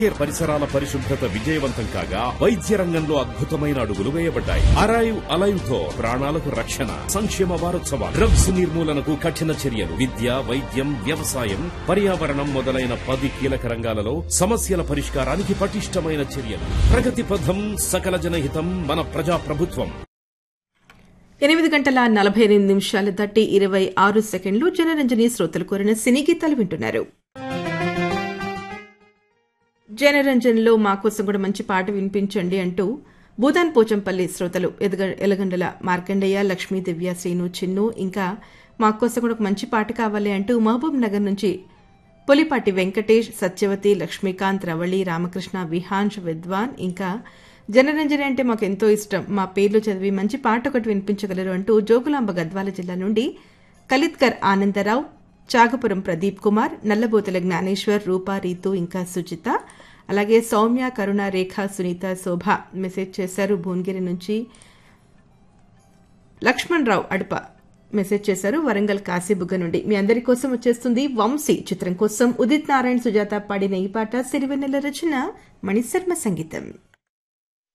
care పరిసరాల పరిశుభ్రత విజయవంతం కాగా వైద్య రంగంలో అద్భుతమైన అడుగులు వేయబడ్డాయి అరైవ్ అలైవ్ తో ప్రాణాలకు రక్షణ సంక్షేమ వారోత్సవాలు డ్రగ్స్ నిర్మూలనకు కఠిన చర్యలు విద్య వైద్యం వ్యవసాయం పర్యావరణం మొదలైన పది కీలక రంగాలలో సమస్యల పరిష్కారానికి పటిష్టమైన చర్యలు ప్రగతి పథం సకల జనహితం మన ప్రజా ప్రభుత్వం ఎనిమిది గంటల నలభై ఎనిమిది నిమిషాలు దాటి ఇరవై ఆరు సెకండ్లు జనరంజని శ్రోతలు కోరిన సినీ గీతాలు వింటున్నారు జనరంజన్లో మా కోసం కూడా మంచి పాట వినిపించండి అంటూ భూదాన్ పోచంపల్లి శ్రోతలు ఎదగ ఎలగండల మార్కండయ్య లక్ష్మీ దివ్య శ్రీను చిన్ను ఇంకా మా కోసం కూడా ఒక మంచి పాట కావాలి అంటూ మహబూబ్ నగర్ నుంచి పులిపాటి వెంకటేష్ సత్యవతి లక్ష్మీకాంత్ రవళి రామకృష్ణ విహాంష్ విద్వాన్ ఇంకా జనరంజని అంటే మాకు ఎంతో ఇష్టం మా పేర్లు చదివి మంచి పాట ఒకటి వినిపించగలరు అంటూ జోగులాంబ గద్వాల జిల్లా నుండి కలిత్కర్ ఆనందరావు చాగపురం ప్రదీప్ కుమార్ నల్లబోతుల జ్ఞానేశ్వర్ రూపా రీతు ఇంకా సుజిత అలాగే సౌమ్య కరుణ రేఖ సునీత శోభ మెసేజ్ చేశారు భువనగిరి నుంచి లక్ష్మణ్ రావు అడప మెసేజ్ చేశారు వరంగల్ కాశీబుగ్గ నుండి మీ అందరి కోసం వచ్చేస్తుంది వంశీ చిత్రం కోసం ఉదిత్ నారాయణ సుజాత పాడిన ఈ పాట సిరివెన్నెల రచన మణిశర్మ సంగీతం